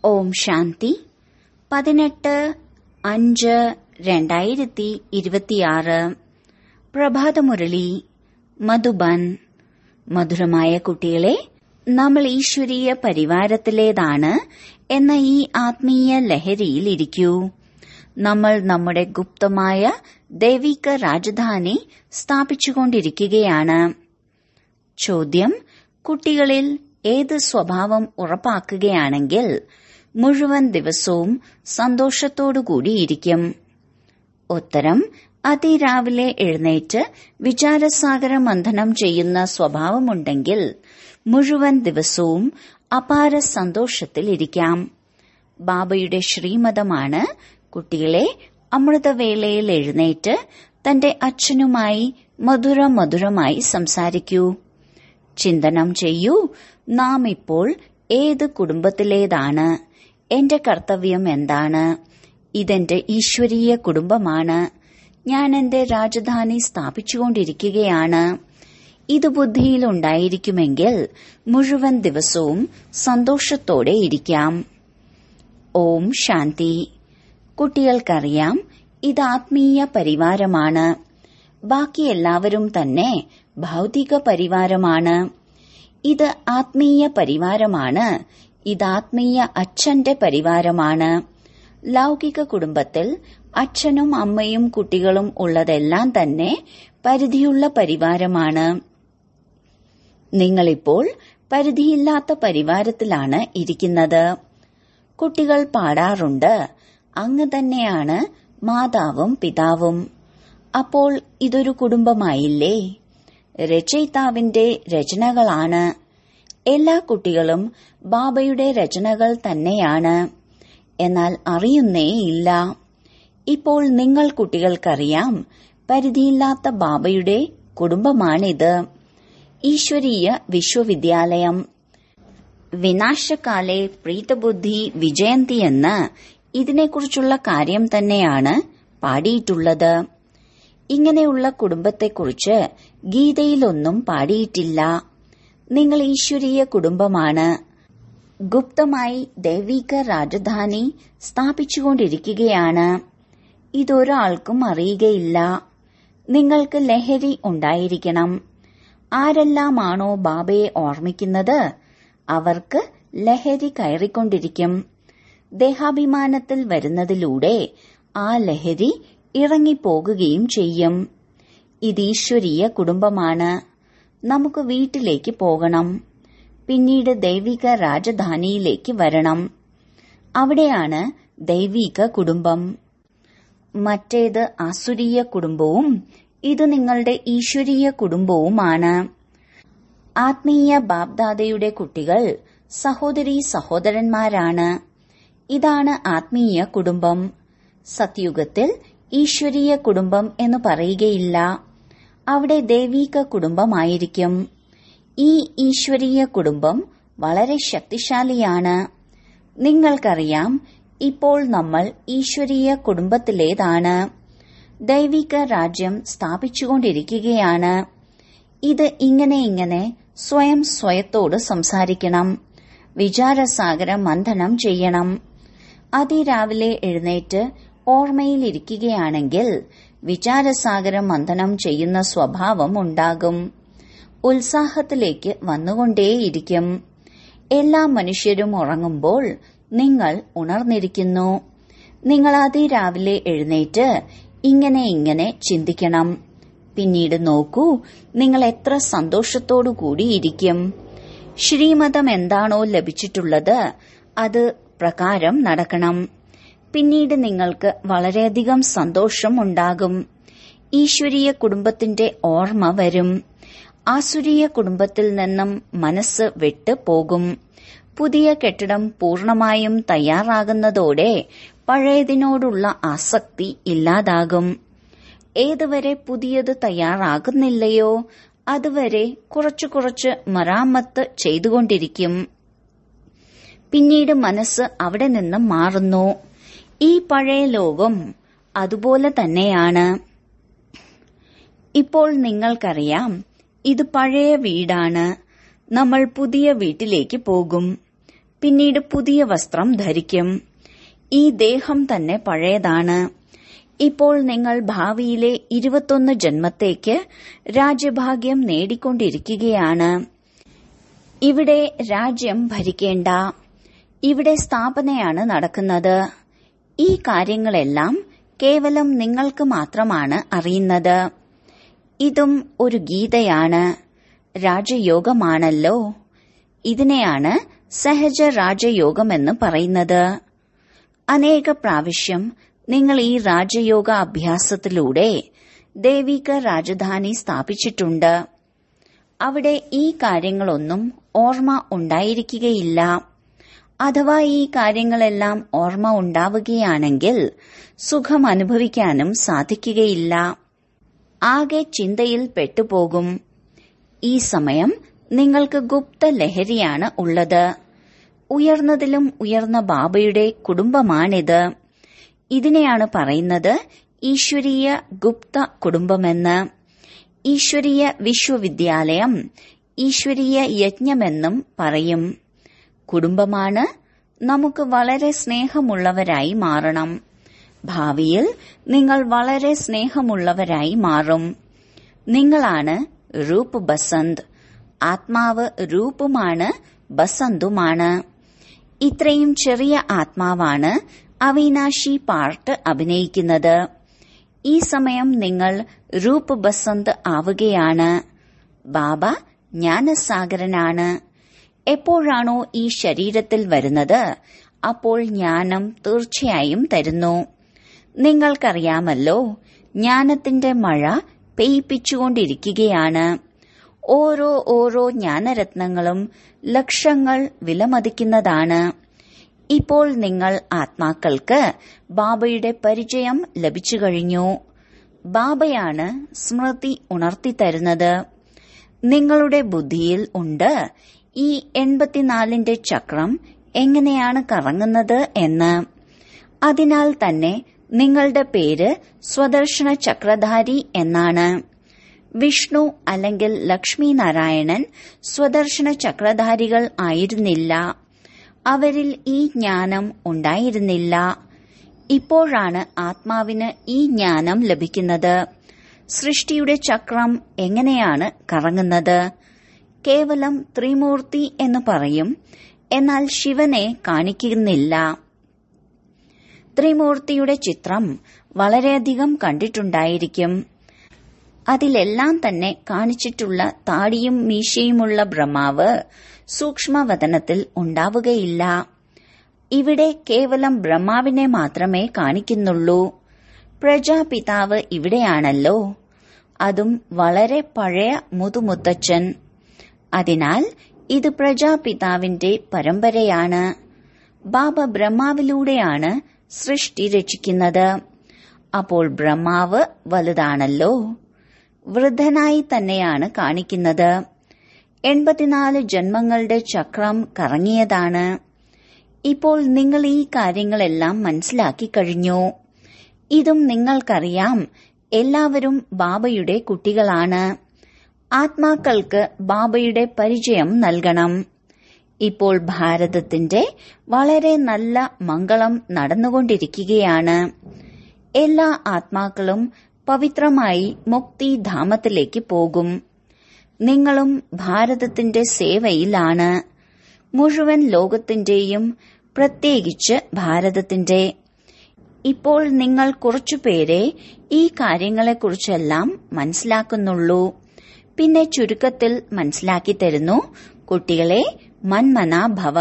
ഓം ശാന്തി പതിനെട്ട് അഞ്ച് രണ്ടായിരത്തി ഇരുപത്തിയാറ് പ്രഭാതമുരളി മധുബൻ മധുരമായ കുട്ടികളെ നമ്മൾ ഈശ്വരീയ പരിവാരത്തിലേതാണ് എന്ന ഈ ആത്മീയ ലഹരിയിൽ ഇരിക്കൂ നമ്മൾ നമ്മുടെ ഗുപ്തമായ ദൈവിക രാജധാനി സ്ഥാപിച്ചുകൊണ്ടിരിക്കുകയാണ് ചോദ്യം കുട്ടികളിൽ ഏത് സ്വഭാവം ഉറപ്പാക്കുകയാണെങ്കിൽ മുഴുവൻ ദിവസവും സന്തോഷത്തോടുകൂടിയിരിക്കും ഉത്തരം അതിരാവിലെ എഴുന്നേറ്റ് വിചാരസാഗര മന്ഥനം ചെയ്യുന്ന സ്വഭാവമുണ്ടെങ്കിൽ മുഴുവൻ ദിവസവും അപാര സന്തോഷത്തിലിരിക്കാം ബാബയുടെ ശ്രീമതമാണ് കുട്ടികളെ അമൃതവേളയിൽ എഴുന്നേറ്റ് തന്റെ അച്ഛനുമായി മധുര മധുരമായി സംസാരിക്കൂ ചിന്തനം ചെയ്യൂ നാം ഇപ്പോൾ ഏത് കുടുംബത്തിലേതാണ് എന്റെ കർത്തവ്യം എന്താണ് ഇതെന്റെ ഈശ്വരീയ കുടുംബമാണ് ഞാൻ എന്റെ രാജധാനി സ്ഥാപിച്ചുകൊണ്ടിരിക്കുകയാണ് ഇത് ബുദ്ധിയിൽ ഉണ്ടായിരിക്കുമെങ്കിൽ മുഴുവൻ ദിവസവും സന്തോഷത്തോടെ ഇരിക്കാം ഓം ശാന്തി കുട്ടികൾക്കറിയാം ഇത് ആത്മീയ പരിവാരമാണ് ബാക്കി എല്ലാവരും തന്നെ ഭൗതിക പരിവാരമാണ് ഇത് ആത്മീയ പരിവാരമാണ് ഇത് ആത്മീയ അച്ഛന്റെ പരിവാരമാണ് ലൗകിക കുടുംബത്തിൽ അച്ഛനും അമ്മയും കുട്ടികളും ഉള്ളതെല്ലാം തന്നെ പരിധിയുള്ള പരിവാരമാണ് നിങ്ങളിപ്പോൾ പരിധിയില്ലാത്ത പരിവാരത്തിലാണ് ഇരിക്കുന്നത് കുട്ടികൾ പാടാറുണ്ട് അങ്ങ് തന്നെയാണ് മാതാവും പിതാവും അപ്പോൾ ഇതൊരു കുടുംബമായില്ലേ രചയിതാവിന്റെ രചനകളാണ് എല്ലാ കുട്ടികളും ബാബയുടെ രചനകൾ തന്നെയാണ് എന്നാൽ അറിയുന്നേയില്ല ഇപ്പോൾ നിങ്ങൾ കുട്ടികൾക്കറിയാം പരിധിയില്ലാത്ത ബാബയുടെ കുടുംബമാണിത് ഈശ്വരീയ വിശ്വവിദ്യാലയം വിനാശകാലെ പ്രീതബുദ്ധി വിജയന്തി എന്ന് ഇതിനെക്കുറിച്ചുള്ള കാര്യം തന്നെയാണ് പാടിയിട്ടുള്ളത് ഇങ്ങനെയുള്ള കുടുംബത്തെക്കുറിച്ച് ഗീതയിലൊന്നും പാടിയിട്ടില്ല നിങ്ങൾ ഈശ്വരീയ കുടുംബമാണ് ഗുപ്തമായി ദൈവിക രാജധാനി സ്ഥാപിച്ചുകൊണ്ടിരിക്കുകയാണ് ഇതൊരാൾക്കും അറിയുകയില്ല നിങ്ങൾക്ക് ലഹരി ഉണ്ടായിരിക്കണം ആരെല്ലാമാണോ ബാബയെ ഓർമ്മിക്കുന്നത് അവർക്ക് ലഹരി കയറിക്കൊണ്ടിരിക്കും ദേഹാഭിമാനത്തിൽ വരുന്നതിലൂടെ ആ ലഹരി ഇറങ്ങിപ്പോകുകയും ചെയ്യും ഇത് ഈശ്വരീയ കുടുംബമാണ് നമുക്ക് വീട്ടിലേക്ക് പോകണം പിന്നീട് ദൈവിക രാജധാനിയിലേക്ക് വരണം അവിടെയാണ് ദൈവിക കുടുംബം മറ്റേത് ആസുരീയ കുടുംബവും ഇത് നിങ്ങളുടെ ഈശ്വരീയ കുടുംബവുമാണ് ആത്മീയ ബാബ്ദാദയുടെ കുട്ടികൾ സഹോദരി സഹോദരന്മാരാണ് ഇതാണ് ആത്മീയ കുടുംബം സത്യുഗത്തിൽ ഈശ്വരീയ കുടുംബം എന്ന് പറയുകയില്ല അവിടെ ദൈവിക കുടുംബമായിരിക്കും ഈ ഈശ്വരീയ കുടുംബം വളരെ ശക്തിശാലിയാണ് നിങ്ങൾക്കറിയാം ഇപ്പോൾ നമ്മൾ ഈശ്വരീയ കുടുംബത്തിലേതാണ് ദൈവിക രാജ്യം സ്ഥാപിച്ചുകൊണ്ടിരിക്കുകയാണ് ഇത് ഇങ്ങനെ ഇങ്ങനെ സ്വയം സ്വയത്തോട് സംസാരിക്കണം വിചാരസാഗര മന്ഥനം ചെയ്യണം അതിരാവിലെ എഴുന്നേറ്റ് ഓർമ്മയിലിരിക്കുകയാണെങ്കിൽ വിചാരസാഗര മന്ഥനം ചെയ്യുന്ന സ്വഭാവം ഉണ്ടാകും ഉത്സാഹത്തിലേക്ക് വന്നുകൊണ്ടേയിരിക്കും എല്ലാ മനുഷ്യരും ഉറങ്ങുമ്പോൾ നിങ്ങൾ ഉണർന്നിരിക്കുന്നു നിങ്ങൾ അതിരാവിലെ എഴുന്നേറ്റ് ഇങ്ങനെ ഇങ്ങനെ ചിന്തിക്കണം പിന്നീട് നോക്കൂ നിങ്ങൾ എത്ര സന്തോഷത്തോടു കൂടിയിരിക്കും ശ്രീമതം എന്താണോ ലഭിച്ചിട്ടുള്ളത് അത് പ്രകാരം നടക്കണം പിന്നീട് നിങ്ങൾക്ക് വളരെയധികം സന്തോഷം ഉണ്ടാകും ഈശ്വരീയ കുടുംബത്തിന്റെ ഓർമ്മ വരും ആസുരീയ കുടുംബത്തിൽ നിന്നും മനസ്സ് വിട്ട് പോകും പുതിയ കെട്ടിടം പൂർണമായും തയ്യാറാകുന്നതോടെ പഴയതിനോടുള്ള ആസക്തി ഇല്ലാതാകും ഏതുവരെ പുതിയത് തയ്യാറാകുന്നില്ലയോ അതുവരെ കുറച്ചു കുറച്ച് മരാമത്ത് ചെയ്തുകൊണ്ടിരിക്കും പിന്നീട് മനസ്സ് അവിടെ നിന്ന് മാറുന്നു ഈ പഴയ ലോകം അതുപോലെ തന്നെയാണ് ഇപ്പോൾ നിങ്ങൾക്കറിയാം ഇത് പഴയ വീടാണ് നമ്മൾ പുതിയ വീട്ടിലേക്ക് പോകും പിന്നീട് പുതിയ വസ്ത്രം ധരിക്കും ഈ ദേഹം തന്നെ പഴയതാണ് ഇപ്പോൾ നിങ്ങൾ ഭാവിയിലെ ഇരുപത്തൊന്ന് ജന്മത്തേക്ക് രാജ്യഭാഗ്യം നേടിക്കൊണ്ടിരിക്കുകയാണ് ഇവിടെ രാജ്യം ഭരിക്കേണ്ട ഇവിടെ സ്ഥാപനയാണ് നടക്കുന്നത് ഈ കാര്യങ്ങളെല്ലാം കേവലം നിങ്ങൾക്ക് മാത്രമാണ് അറിയുന്നത് ഇതും ഒരു ഗീതയാണ് രാജയോഗമാണല്ലോ ഇതിനെയാണ് സഹജ രാജയോഗമെന്ന് പറയുന്നത് അനേക പ്രാവശ്യം നിങ്ങൾ ഈ രാജയോഗ അഭ്യാസത്തിലൂടെ ദൈവിക രാജധാനി സ്ഥാപിച്ചിട്ടുണ്ട് അവിടെ ഈ കാര്യങ്ങളൊന്നും ഓർമ്മ ഉണ്ടായിരിക്കുകയില്ല അഥവാ ഈ കാര്യങ്ങളെല്ലാം ഓർമ്മ ഉണ്ടാവുകയാണെങ്കിൽ സുഖം അനുഭവിക്കാനും സാധിക്കുകയില്ല ആകെ ചിന്തയിൽ പെട്ടുപോകും ഈ സമയം നിങ്ങൾക്ക് ഗുപ്ത ലഹരിയാണ് ഉള്ളത് ഉയർന്നതിലും ഉയർന്ന ബാബയുടെ കുടുംബമാണിത് ഇതിനെയാണ് പറയുന്നത് ഈശ്വരീയ ഗുപ്ത കുടുംബമെന്ന് ഈശ്വരീയ വിശ്വവിദ്യാലയം ഈശ്വരീയ യജ്ഞമെന്നും പറയും കുടുംബമാണ് നമുക്ക് വളരെ സ്നേഹമുള്ളവരായി മാറണം ഭാവിയിൽ നിങ്ങൾ വളരെ സ്നേഹമുള്ളവരായി മാറും നിങ്ങളാണ് രൂപ് ബസന്ത് ആത്മാവ് രൂപുമാണ് ബസന്തുമാണ് ഇത്രയും ചെറിയ ആത്മാവാണ് അവിനാശി പാർട്ട് അഭിനയിക്കുന്നത് ഈ സമയം നിങ്ങൾ രൂപ് ബസന്ത് ആവുകയാണ് ബാബ ജ്ഞാനസാഗരനാണ് എപ്പോഴാണോ ഈ ശരീരത്തിൽ വരുന്നത് അപ്പോൾ ജ്ഞാനം തീർച്ചയായും തരുന്നു നിങ്ങൾക്കറിയാമല്ലോ ജ്ഞാനത്തിന്റെ മഴ പെയ്പ്പിച്ചുകൊണ്ടിരിക്കുകയാണ് ഓരോ ഓരോ ജ്ഞാനരത്നങ്ങളും ലക്ഷങ്ങൾ വിലമതിക്കുന്നതാണ് ഇപ്പോൾ നിങ്ങൾ ആത്മാക്കൾക്ക് ബാബയുടെ പരിചയം ലഭിച്ചു കഴിഞ്ഞു ബാബയാണ് സ്മൃതി ഉണർത്തിത്തരുന്നത് നിങ്ങളുടെ ബുദ്ധിയിൽ ഉണ്ട് ഈ എൺപത്തിനാലിന്റെ ചക്രം എങ്ങനെയാണ് കറങ്ങുന്നത് എന്ന് അതിനാൽ തന്നെ നിങ്ങളുടെ പേര് സ്വദർശന ചക്രധാരി എന്നാണ് വിഷ്ണു അല്ലെങ്കിൽ ലക്ഷ്മി നാരായണൻ സ്വദർശന ചക്രധാരികൾ ആയിരുന്നില്ല അവരിൽ ഈ ജ്ഞാനം ഉണ്ടായിരുന്നില്ല ഇപ്പോഴാണ് ആത്മാവിന് ഈ ജ്ഞാനം ലഭിക്കുന്നത് സൃഷ്ടിയുടെ ചക്രം എങ്ങനെയാണ് കറങ്ങുന്നത് കേവലം ത്രിമൂർത്തി എന്ന് പറയും എന്നാൽ ശിവനെ കാണിക്കുന്നില്ല ത്രിമൂർത്തിയുടെ ചിത്രം വളരെയധികം കണ്ടിട്ടുണ്ടായിരിക്കും അതിലെല്ലാം തന്നെ കാണിച്ചിട്ടുള്ള താടിയും മീശയുമുള്ള ബ്രഹ്മാവ് സൂക്ഷ്മവതനത്തിൽ ഉണ്ടാവുകയില്ല ഇവിടെ കേവലം ബ്രഹ്മാവിനെ മാത്രമേ കാണിക്കുന്നുള്ളൂ പ്രജാപിതാവ് ഇവിടെയാണല്ലോ അതും വളരെ പഴയ മുതുമുത്തച്ഛൻ അതിനാൽ ഇത് പ്രജാപിതാവിന്റെ പരമ്പരയാണ് ബാബ ബ്രഹ്മാവിലൂടെയാണ് സൃഷ്ടി രചിക്കുന്നത് അപ്പോൾ ബ്രഹ്മാവ് വലുതാണല്ലോ വൃദ്ധനായി തന്നെയാണ് കാണിക്കുന്നത് എൺപത്തിനാല് ജന്മങ്ങളുടെ ചക്രം കറങ്ങിയതാണ് ഇപ്പോൾ നിങ്ങൾ ഈ കാര്യങ്ങളെല്ലാം മനസ്സിലാക്കി കഴിഞ്ഞു ഇതും നിങ്ങൾക്കറിയാം എല്ലാവരും ബാബയുടെ കുട്ടികളാണ് ആത്മാക്കൾക്ക് ബാബയുടെ പരിചയം നൽകണം ഇപ്പോൾ ഭാരതത്തിന്റെ വളരെ നല്ല മംഗളം നടന്നുകൊണ്ടിരിക്കുകയാണ് എല്ലാ ആത്മാക്കളും പവിത്രമായി മുക്തിധാമത്തിലേക്ക് പോകും നിങ്ങളും ഭാരതത്തിന്റെ സേവയിലാണ് മുഴുവൻ ലോകത്തിന്റെയും പ്രത്യേകിച്ച് ഭാരതത്തിന്റെ ഇപ്പോൾ നിങ്ങൾ കുറച്ചുപേരെ ഈ കാര്യങ്ങളെക്കുറിച്ചെല്ലാം മനസ്സിലാക്കുന്നുള്ളൂ പിന്നെ ചുരുക്കത്തിൽ മനസ്സിലാക്കി തരുന്നു കുട്ടികളെ മന്മനാഭവ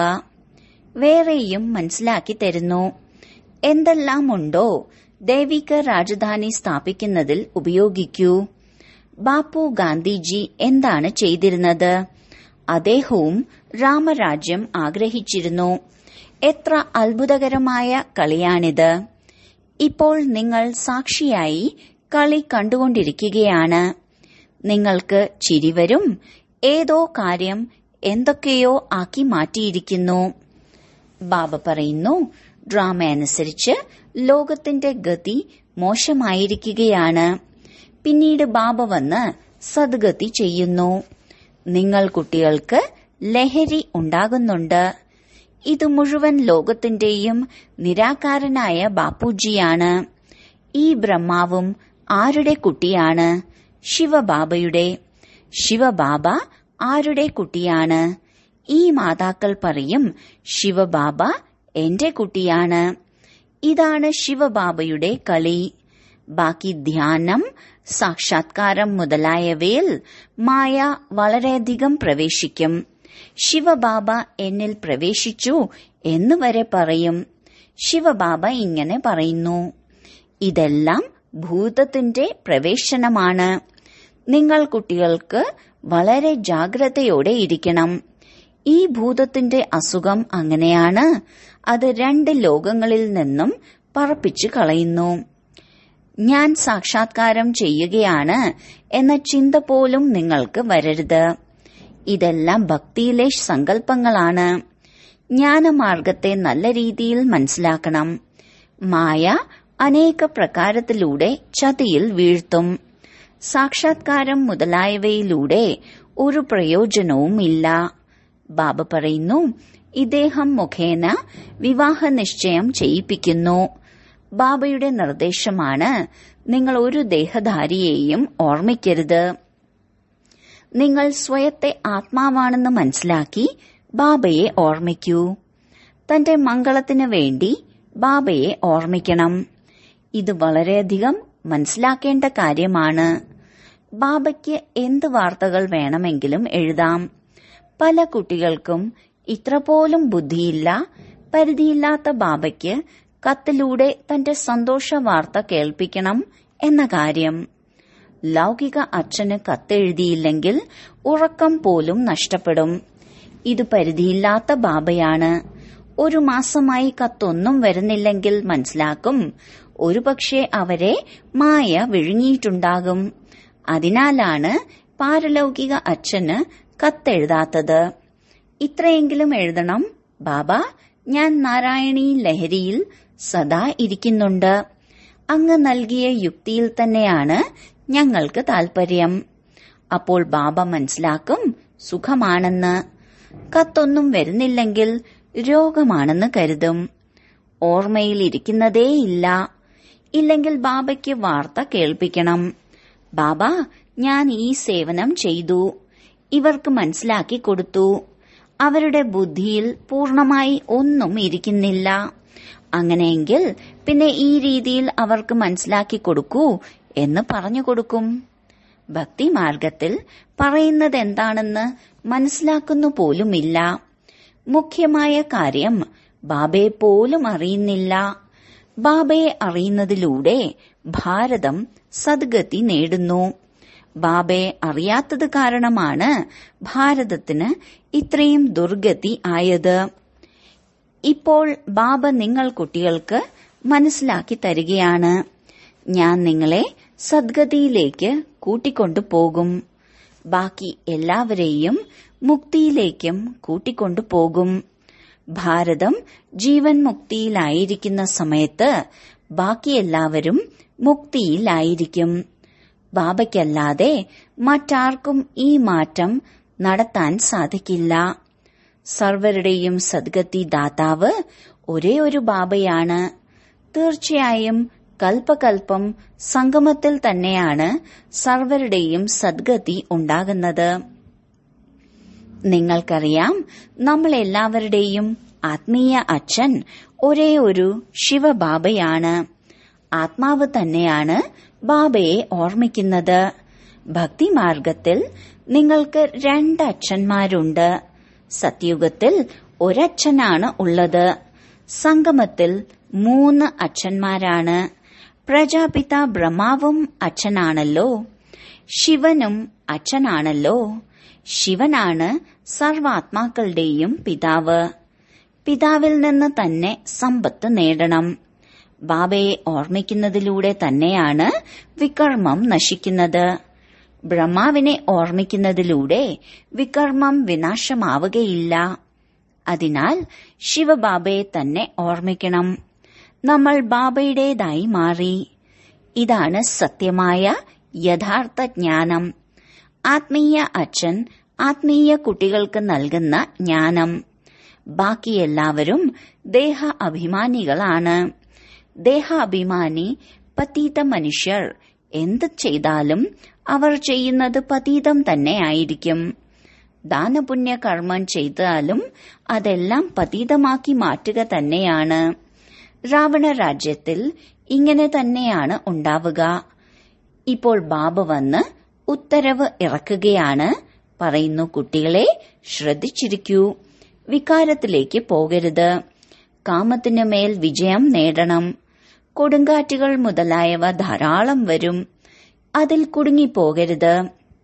വേറെയും മനസ്സിലാക്കി തരുന്നു എന്തെല്ലാം ഉണ്ടോ ദൈവിക രാജധാനി സ്ഥാപിക്കുന്നതിൽ ഉപയോഗിക്കൂ ബാപ്പു ഗാന്ധിജി എന്താണ് ചെയ്തിരുന്നത് അദ്ദേഹവും രാമരാജ്യം ആഗ്രഹിച്ചിരുന്നു എത്ര അത്ഭുതകരമായ കളിയാണിത് ഇപ്പോൾ നിങ്ങൾ സാക്ഷിയായി കളി കണ്ടുകൊണ്ടിരിക്കുകയാണ് നിങ്ങൾക്ക് ചിരിവരും ഏതോ കാര്യം എന്തൊക്കെയോ ആക്കി മാറ്റിയിരിക്കുന്നു ബാബ പറയുന്നു ഡ്രാമ അനുസരിച്ച് ലോകത്തിന്റെ ഗതി മോശമായിരിക്കുകയാണ് പിന്നീട് ബാബ വന്ന് സദ്ഗതി ചെയ്യുന്നു നിങ്ങൾ കുട്ടികൾക്ക് ലഹരി ഉണ്ടാകുന്നുണ്ട് ഇത് മുഴുവൻ ലോകത്തിന്റെയും നിരാകാരനായ ബാപ്പുജിയാണ് ഈ ബ്രഹ്മാവും ആരുടെ കുട്ടിയാണ് ശിവബാബയുടെ ശിവബാബ ആരുടെ കുട്ടിയാണ് ഈ മാതാക്കൾ പറയും ശിവബാബ എന്റെ കുട്ടിയാണ് ഇതാണ് ശിവബാബയുടെ കളി ബാക്കി ധ്യാനം സാക്ഷാത്കാരം മുതലായവയിൽ മായ വളരെയധികം പ്രവേശിക്കും ശിവബാബ എന്നിൽ പ്രവേശിച്ചു എന്ന് വരെ പറയും ശിവബാബ ഇങ്ങനെ പറയുന്നു ഇതെല്ലാം ഭൂതത്തിന്റെ പ്രവേശനമാണ് നിങ്ങൾ കുട്ടികൾക്ക് വളരെ ജാഗ്രതയോടെ ഇരിക്കണം ഈ ഭൂതത്തിന്റെ അസുഖം അങ്ങനെയാണ് അത് രണ്ട് ലോകങ്ങളിൽ നിന്നും പറപ്പിച്ചു കളയുന്നു ഞാൻ സാക്ഷാത്കാരം ചെയ്യുകയാണ് എന്ന ചിന്ത പോലും നിങ്ങൾക്ക് വരരുത് ഇതെല്ലാം ഭക്തിയിലെ സങ്കല്പങ്ങളാണ് ജ്ഞാനമാർഗത്തെ നല്ല രീതിയിൽ മനസ്സിലാക്കണം മായ അനേക പ്രകാരത്തിലൂടെ ചതിയിൽ വീഴ്ത്തും സാക്ഷാത്കാരം മുതലായവയിലൂടെ ഒരു പ്രയോജനവും ഇല്ല ബാബ പറയുന്നു ഇദ്ദേഹം മുഖേന വിവാഹ നിശ്ചയം ചെയ്യിപ്പിക്കുന്നു ബാബയുടെ നിർദ്ദേശമാണ് നിങ്ങൾ ഒരു ദേഹധാരിയെയും ഓർമ്മിക്കരുത് നിങ്ങൾ സ്വയത്തെ ആത്മാവാണെന്ന് മനസ്സിലാക്കി ബാബയെ ഓർമ്മിക്കൂ തന്റെ മംഗളത്തിന് വേണ്ടി ബാബയെ ഓർമ്മിക്കണം ഇത് വളരെയധികം മനസ്സിലാക്കേണ്ട കാര്യമാണ് ബാബയ്ക്ക് എന്ത് വാർത്തകൾ വേണമെങ്കിലും എഴുതാം പല കുട്ടികൾക്കും ഇത്ര പോലും ബുദ്ധിയില്ല പരിധിയില്ലാത്ത ബാബയ്ക്ക് കത്തിലൂടെ തന്റെ സന്തോഷ വാർത്ത കേൾപ്പിക്കണം എന്ന കാര്യം ലൗകിക അച്ഛന് കത്തെഴുതിയില്ലെങ്കിൽ ഉറക്കം പോലും നഷ്ടപ്പെടും ഇത് പരിധിയില്ലാത്ത ബാബയാണ് ഒരു മാസമായി കത്തൊന്നും വരുന്നില്ലെങ്കിൽ മനസ്സിലാക്കും ഒരുപക്ഷെ അവരെ മായ വിഴുങ്ങിയിട്ടുണ്ടാകും അതിനാലാണ് പാരലൗകിക അച്ഛന് കത്തെഴുതാത്തത് ഇത്രയെങ്കിലും എഴുതണം ബാബ ഞാൻ നാരായണീ ലഹരിയിൽ സദാ ഇരിക്കുന്നുണ്ട് അങ്ങ് നൽകിയ യുക്തിയിൽ തന്നെയാണ് ഞങ്ങൾക്ക് താൽപര്യം അപ്പോൾ ബാബ മനസ്സിലാക്കും സുഖമാണെന്ന് കത്തൊന്നും വരുന്നില്ലെങ്കിൽ രോഗമാണെന്ന് കരുതും ഓർമ്മയിൽ ഇരിക്കുന്നതേയില്ല ഇല്ലെങ്കിൽ ബാബയ്ക്ക് വാർത്ത കേൾപ്പിക്കണം ബാബ ഞാൻ ഈ സേവനം ചെയ്തു ഇവർക്ക് മനസ്സിലാക്കി കൊടുത്തു അവരുടെ ബുദ്ധിയിൽ പൂർണമായി ഒന്നും ഇരിക്കുന്നില്ല അങ്ങനെയെങ്കിൽ പിന്നെ ഈ രീതിയിൽ അവർക്ക് മനസ്സിലാക്കി കൊടുക്കൂ എന്ന് പറഞ്ഞു കൊടുക്കും ഭക്തി മാർഗത്തിൽ പറയുന്നത് എന്താണെന്ന് മനസ്സിലാക്കുന്നു പോലുമില്ല മുഖ്യമായ കാര്യം ബാബയെ പോലും അറിയുന്നില്ല ബാബയെ അറിയുന്നതിലൂടെ ഭാരതം സദ്ഗതി നേടുന്നു ബാബയെ അറിയാത്തത് കാരണമാണ് ഭാരതത്തിന് ഇത്രയും ദുർഗതി ആയത് ഇപ്പോൾ ബാബ നിങ്ങൾ കുട്ടികൾക്ക് മനസ്സിലാക്കി തരികയാണ് ഞാൻ നിങ്ങളെ സദ്ഗതിയിലേക്ക് കൂട്ടിക്കൊണ്ടു പോകും ബാക്കി എല്ലാവരെയും മുക്തിയിലേക്കും കൂട്ടിക്കൊണ്ടു പോകും ഭാരതം ജീവൻ മുക്തിയിലായിരിക്കുന്ന സമയത്ത് ബാക്കി എല്ലാവരും മുക്തിയിലായിരിക്കും ബാബയ്ക്കല്ലാതെ മറ്റാർക്കും ഈ മാറ്റം നടത്താൻ സാധിക്കില്ല സർവരുടെയും സദ്ഗതി ദാതാവ് ഒരേ ഒരു ബാബയാണ് തീർച്ചയായും കൽപ്പകൽപ്പം സംഗമത്തിൽ തന്നെയാണ് സർവരുടെയും സദ്ഗതി ഉണ്ടാകുന്നത് നിങ്ങൾക്കറിയാം നമ്മൾ എല്ലാവരുടെയും ആത്മീയ അച്ഛൻ ഒരേ ഒരു ശിവബാബയാണ് ആത്മാവ് തന്നെയാണ് ബാബയെ ഓർമ്മിക്കുന്നത് ഭക്തിമാർഗത്തിൽ നിങ്ങൾക്ക് രണ്ട് അച്ഛന്മാരുണ്ട് സത്യുഗത്തിൽ ഒരച്ഛനാണ് ഉള്ളത് സംഗമത്തിൽ മൂന്ന് അച്ഛന്മാരാണ് പ്രജാപിത ബ്രഹ്മാവും അച്ഛനാണല്ലോ ശിവനും അച്ഛനാണല്ലോ ശിവനാണ് സർവാത്മാക്കളുടെയും പിതാവ് പിതാവിൽ നിന്ന് തന്നെ സമ്പത്ത് നേടണം ബാബയെ ഓർമ്മിക്കുന്നതിലൂടെ തന്നെയാണ് വികർമ്മം നശിക്കുന്നത് ബ്രഹ്മാവിനെ ഓർമ്മിക്കുന്നതിലൂടെ വികർമ്മം വിനാശമാവുകയില്ല അതിനാൽ ശിവബാബയെ തന്നെ ഓർമ്മിക്കണം നമ്മൾ ബാബയുടേതായി മാറി ഇതാണ് സത്യമായ യഥാർത്ഥ ജ്ഞാനം ആത്മീയ അച്ഛൻ ആത്മീയ കുട്ടികൾക്ക് നൽകുന്ന ജ്ഞാനം ബാക്കി എല്ലാവരും ദേഹ അഭിമാനികളാണ് ദേഹാഭിമാനി പതീത മനുഷ്യർ എന്ത് ചെയ്താലും അവർ ചെയ്യുന്നത് പതീതം തന്നെ ആയിരിക്കും ദാനപുണ്യ കർമ്മം ചെയ്താലും അതെല്ലാം പതീതമാക്കി മാറ്റുക തന്നെയാണ് രാവണ രാജ്യത്തിൽ ഇങ്ങനെ തന്നെയാണ് ഉണ്ടാവുക ഇപ്പോൾ ബാബ വന്ന് ഉത്തരവ് ഇറക്കുകയാണ് പറയുന്നു കുട്ടികളെ ശ്രദ്ധിച്ചിരിക്കൂ വികാരത്തിലേക്ക് പോകരുത് കാമത്തിനു മേൽ വിജയം നേടണം കൊടുങ്കാറ്റുകൾ മുതലായവ ധാരാളം വരും അതിൽ കുടുങ്ങിപ്പോകരുത്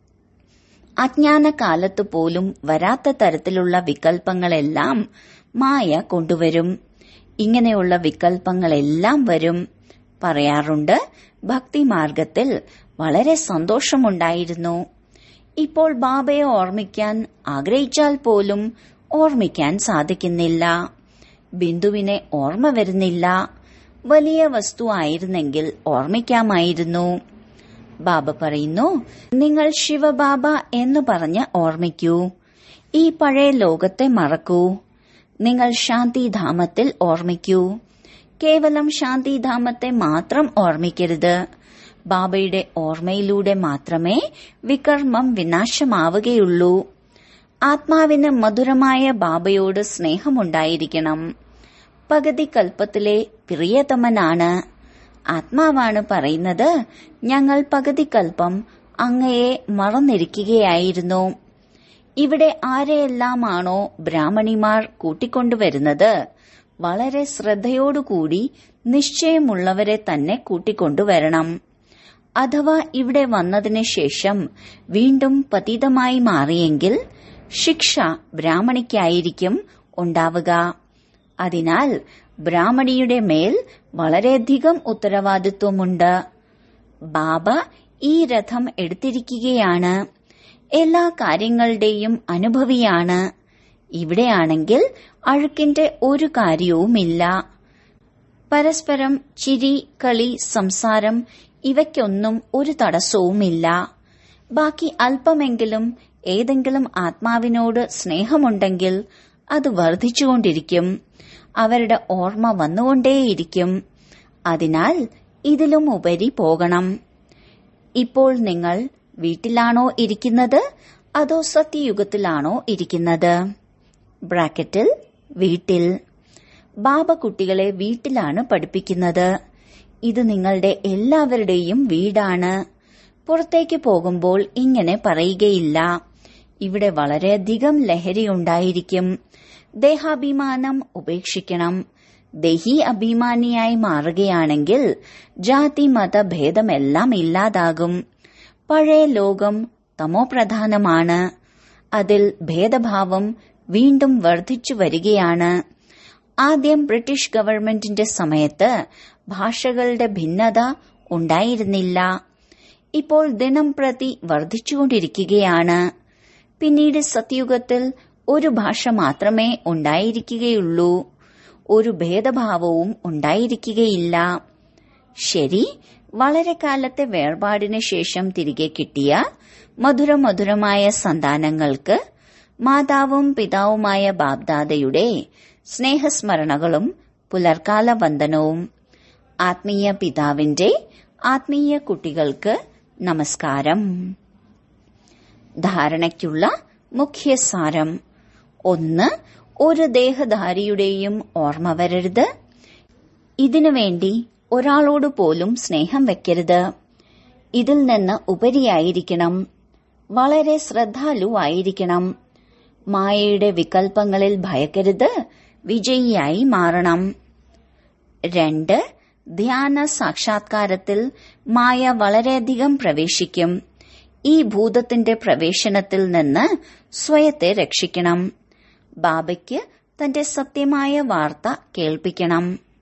അജ്ഞാനകാലത്ത് പോലും വരാത്ത തരത്തിലുള്ള വികൽപ്പങ്ങളെല്ലാം മായ കൊണ്ടുവരും ഇങ്ങനെയുള്ള വികൽപ്പങ്ങളെല്ലാം വരും പറയാറുണ്ട് ഭക്തിമാർഗത്തിൽ വളരെ സന്തോഷമുണ്ടായിരുന്നു ഇപ്പോൾ ബാബയെ ഓർമ്മിക്കാൻ ആഗ്രഹിച്ചാൽ പോലും ഓർമ്മിക്കാൻ സാധിക്കുന്നില്ല ബിന്ദുവിനെ ഓർമ്മ വരുന്നില്ല വലിയ വസ്തു ആയിരുന്നെങ്കിൽ ഓർമ്മിക്കാമായിരുന്നു ബാബ പറയുന്നു നിങ്ങൾ ശിവബാബ എന്ന് പറഞ്ഞ് ഓർമ്മിക്കൂ ഈ പഴയ ലോകത്തെ മറക്കൂ നിങ്ങൾ ശാന്തിധാമത്തിൽ ഓർമ്മിക്കൂ കേവലം ശാന്തിധാമത്തെ മാത്രം ഓർമ്മിക്കരുത് ബാബയുടെ ഓർമ്മയിലൂടെ മാത്രമേ വികർമ്മം വിനാശമാവുകയുള്ളൂ ആത്മാവിന് മധുരമായ ബാബയോട് സ്നേഹമുണ്ടായിരിക്കണം പകുതി കൽപ്പത്തിലെ പ്രിയതമനാണ് ആത്മാവാണ് പറയുന്നത് ഞങ്ങൾ പകുതി കൽപ്പം അങ്ങയെ മറന്നിരിക്കുകയായിരുന്നു ഇവിടെ ആരെയെല്ലാമാണോ ബ്രാഹ്മണിമാർ കൂട്ടിക്കൊണ്ടുവരുന്നത് വളരെ ശ്രദ്ധയോടുകൂടി നിശ്ചയമുള്ളവരെ തന്നെ കൂട്ടിക്കൊണ്ടുവരണം അഥവാ ഇവിടെ വന്നതിന് ശേഷം വീണ്ടും പതീതമായി മാറിയെങ്കിൽ ശിക്ഷ ബ്രാഹ്മണിക്കായിരിക്കും ഉണ്ടാവുക അതിനാൽ ബ്രാഹ്മണിയുടെ മേൽ വളരെയധികം ഉത്തരവാദിത്വമുണ്ട് ബാബ ഈ രഥം എടുത്തിരിക്കുകയാണ് എല്ലാ കാര്യങ്ങളുടെയും അനുഭവിയാണ് ഇവിടെയാണെങ്കിൽ അഴുക്കിന്റെ ഒരു കാര്യവുമില്ല പരസ്പരം ചിരി കളി സംസാരം ഇവയ്ക്കൊന്നും ഒരു തടസ്സവുമില്ല ബാക്കി അല്പമെങ്കിലും ഏതെങ്കിലും ആത്മാവിനോട് സ്നേഹമുണ്ടെങ്കിൽ അത് വർദ്ധിച്ചുകൊണ്ടിരിക്കും അവരുടെ ഓർമ്മ വന്നുകൊണ്ടേയിരിക്കും അതിനാൽ ഇതിലും ഉപരി പോകണം ഇപ്പോൾ നിങ്ങൾ വീട്ടിലാണോ ഇരിക്കുന്നത് അതോ സത്യയുഗത്തിലാണോ ഇരിക്കുന്നത് ബ്രാക്കറ്റിൽ വീട്ടിൽ ബാബ കുട്ടികളെ വീട്ടിലാണ് പഠിപ്പിക്കുന്നത് ഇത് നിങ്ങളുടെ എല്ലാവരുടെയും വീടാണ് പുറത്തേക്ക് പോകുമ്പോൾ ഇങ്ങനെ പറയുകയില്ല ഇവിടെ വളരെയധികം ലഹരി ഉണ്ടായിരിക്കും ദേഹാഭിമാനം ഉപേക്ഷിക്കണം ദേഹി അഭിമാനിയായി മാറുകയാണെങ്കിൽ ജാതി മത ഭേദമെല്ലാം ഇല്ലാതാകും പഴയ ലോകം തമോപ്രധാനമാണ് അതിൽ ഭേദഭാവം വീണ്ടും വർദ്ധിച്ചു വരികയാണ് ആദ്യം ബ്രിട്ടീഷ് ഗവൺമെന്റിന്റെ സമയത്ത് ഭാഷകളുടെ ഭിന്നത ഉണ്ടായിരുന്നില്ല ഇപ്പോൾ ദിനം പ്രതി വർദ്ധിച്ചുകൊണ്ടിരിക്കുകയാണ് പിന്നീട് സത്യുഗത്തിൽ ഒരു ഭാഷ മാത്രമേ ഉണ്ടായിരിക്കുകയുള്ളൂ ഒരു ഭേദഭാവവും ഉണ്ടായിരിക്കുകയില്ല ശരി വളരെ കാലത്തെ വേർപാടിന് ശേഷം തിരികെ കിട്ടിയ മധുരമധുരമായ സന്താനങ്ങൾക്ക് മാതാവും പിതാവുമായ ബാബ്ദാദയുടെ സ്നേഹസ്മരണകളും പുലർക്കാല വന്ദനവും ആത്മീയ പിതാവിന്റെ ആത്മീയ കുട്ടികൾക്ക് നമസ്കാരം ധാരണയ്ക്കുള്ള മുഖ്യസാരം ഒന്ന് ഒരു ദേഹധാരിയുടെയും ഓർമ്മ വരരുത് ഇതിനുവേണ്ടി ഒരാളോട് പോലും സ്നേഹം വെക്കരുത് ഇതിൽ നിന്ന് ഉപരിയായിരിക്കണം വളരെ ശ്രദ്ധാലുവായിരിക്കണം മായയുടെ വികൽപ്പങ്ങളിൽ ഭയക്കരുത് വിജയിയായി മാറണം രണ്ട് ധ്യാന സാക്ഷാത്കാരത്തിൽ മായ വളരെയധികം പ്രവേശിക്കും ഈ ഭൂതത്തിന്റെ പ്രവേശനത്തിൽ നിന്ന് സ്വയത്തെ രക്ഷിക്കണം ബാബയ്ക്ക് തന്റെ സത്യമായ വാർത്ത കേൾപ്പിക്കണം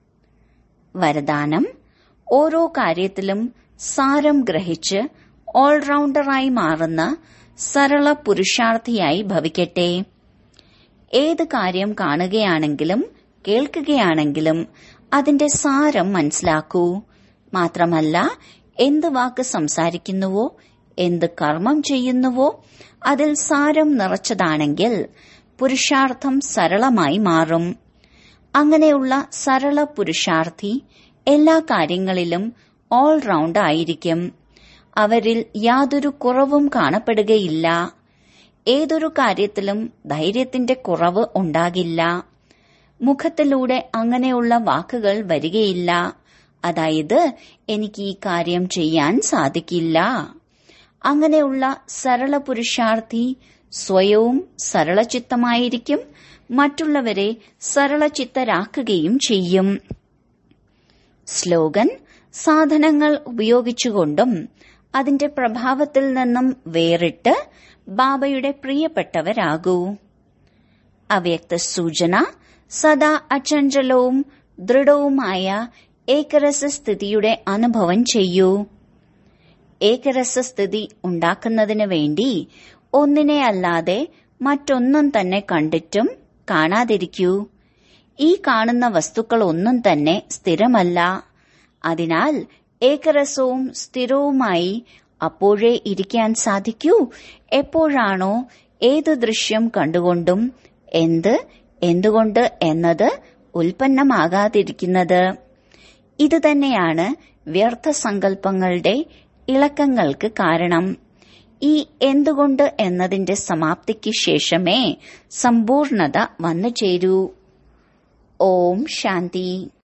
വരദാനം ഓരോ കാര്യത്തിലും സാരം ഗ്രഹിച്ച് ഓൾറൗണ്ടറായി മാറുന്ന സരള പുരുഷാർത്ഥിയായി ഭവിക്കട്ടെ ഏത് കാര്യം കാണുകയാണെങ്കിലും കേൾക്കുകയാണെങ്കിലും അതിന്റെ സാരം മനസ്സിലാക്കൂ മാത്രമല്ല എന്ത് വാക്ക് സംസാരിക്കുന്നുവോ എന്ത് കർമ്മം ചെയ്യുന്നുവോ അതിൽ സാരം നിറച്ചതാണെങ്കിൽ പുരുഷാർത്ഥം സരളമായി മാറും അങ്ങനെയുള്ള സരള പുരുഷാർത്ഥി എല്ലാ കാര്യങ്ങളിലും ഓൾറൗണ്ട് ആയിരിക്കും അവരിൽ യാതൊരു കുറവും കാണപ്പെടുകയില്ല ഏതൊരു കാര്യത്തിലും ധൈര്യത്തിന്റെ കുറവ് ഉണ്ടാകില്ല മുഖത്തിലൂടെ അങ്ങനെയുള്ള വാക്കുകൾ വരികയില്ല അതായത് എനിക്ക് ഈ കാര്യം ചെയ്യാൻ സാധിക്കില്ല അങ്ങനെയുള്ള സരള പുരുഷാർത്ഥി സ്വയവും സരളചിത്തമായിരിക്കും മറ്റുള്ളവരെ സരളചിത്തരാക്കുകയും ചെയ്യും സ്ലോഗൻ സാധനങ്ങൾ ഉപയോഗിച്ചുകൊണ്ടും അതിന്റെ പ്രഭാവത്തിൽ നിന്നും വേറിട്ട് ബാബയുടെ പ്രിയപ്പെട്ടവരാകൂ അവ്യക്ത സൂചന സദാ അചഞ്ചലവും ദൃഢവുമായ ഏകരസസ്ഥിതിയുടെ അനുഭവം ചെയ്യൂ ഏകരസസ്ഥിതി ഉണ്ടാക്കുന്നതിന് വേണ്ടി ഒന്നിനെ അല്ലാതെ മറ്റൊന്നും തന്നെ കണ്ടിട്ടും കാണാതിരിക്കൂ ഈ കാണുന്ന വസ്തുക്കൾ ഒന്നും തന്നെ സ്ഥിരമല്ല അതിനാൽ ഏകരസവും സ്ഥിരവുമായി അപ്പോഴേ ഇരിക്കാൻ സാധിക്കൂ എപ്പോഴാണോ ഏത് ദൃശ്യം കണ്ടുകൊണ്ടും എന്ത് എന്തുകൊണ്ട് എന്നത് ഉൽപ്പന്നമാകാതിരിക്കുന്നത് ഇത് തന്നെയാണ് വ്യർത്ഥ സങ്കല്പങ്ങളുടെ ഇളക്കങ്ങൾക്ക് കാരണം ഈ എന്തുകൊണ്ട് എന്നതിന്റെ സമാപ്തിക്ക് ശേഷമേ സമ്പൂർണത വന്നു ചേരൂ ഓം ശാന്തി